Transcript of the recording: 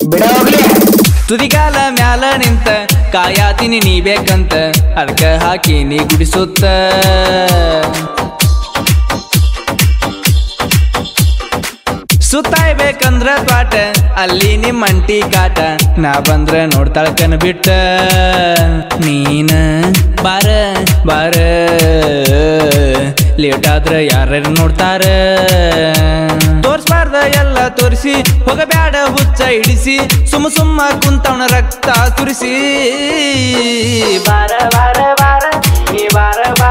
ಬಿಡ ಹೋಗ್ಲಿ ತುದಿಗಾಲ ಮ್ಯಾಲ ನಿಂತ ಕಾಯಾತಿನಿ ನೀ ಬೇಕಂತ ಅದಕ್ಕ ಹಾಕಿ ನೀ ಗುಡಿಸುತ್ತ ಸುತ್ತಾಯ್ಬೇಕಂದ್ರ ತ್ವಾಟ ಅಲ್ಲಿ ನಿಮ್ಮ ಅಂಟಿ ಕಾಟ ನಾ ಬಂದ್ರ ನೋಡ್ತಾಳ ಕನ್ ಬಿಟ್ಟ ನೀನ ಬಾರ ಬಾರ ಲೇಟ್ ಆದ್ರ ಯಾರ್ಯಾರು ನೋಡ್ತಾರ ತೋರ್ಸ್ಬಾರ್ದ ಎಲ್ಲ ತೋರಿಸಿ ಹೋಗಬ್ಯಾಡ ಹುಚ್ಚ ಹಿಡಿಸಿ ಸುಮ್ಮ ಸುಮ್ಮ ಕುಂತವನ ರಕ್ತ ತುರಿಸಿ ಬಾರ ಬಾರ ಬಾರ ನೀ ಬಾರ ಬಾರ